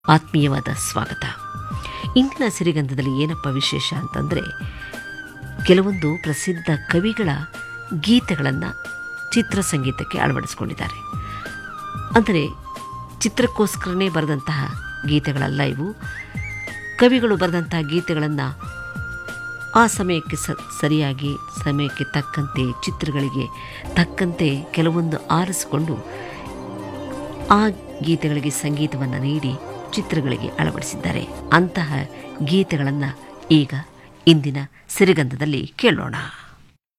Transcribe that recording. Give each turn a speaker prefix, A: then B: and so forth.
A: ಆತ್ಮೀಯವಾದ ಸ್ವಾಗತ ಇಂದಿನ ಸಿರಿಗಂಧದಲ್ಲಿ ಏನಪ್ಪ ವಿಶೇಷ ಅಂತಂದರೆ ಕೆಲವೊಂದು ಪ್ರಸಿದ್ಧ ಕವಿಗಳ ಗೀತೆಗಳನ್ನು ಚಿತ್ರಸಂಗೀತಕ್ಕೆ ಅಳವಡಿಸ್ಕೊಂಡಿದ್ದಾರೆ ಅಂದರೆ ಚಿತ್ರಕ್ಕೋಸ್ಕರನೇ ಬರೆದಂತಹ ಗೀತೆಗಳಲ್ಲ ಇವು ಕವಿಗಳು ಬರೆದಂತಹ ಗೀತೆಗಳನ್ನು ಆ ಸಮಯಕ್ಕೆ ಸ ಸರಿಯಾಗಿ ಸಮಯಕ್ಕೆ ತಕ್ಕಂತೆ ಚಿತ್ರಗಳಿಗೆ ತಕ್ಕಂತೆ ಕೆಲವೊಂದು ಆರಿಸಿಕೊಂಡು ಆ ಗೀತೆಗಳಿಗೆ ಸಂಗೀತವನ್ನು ನೀಡಿ ಚಿತ್ರಗಳಿಗೆ ಅಳವಡಿಸಿದ್ದಾರೆ ಅಂತಹ ಗೀತೆಗಳನ್ನು ಈಗ ಇಂದಿನ ಸಿರಿಗಂಧದಲ್ಲಿ ಕೇಳೋಣ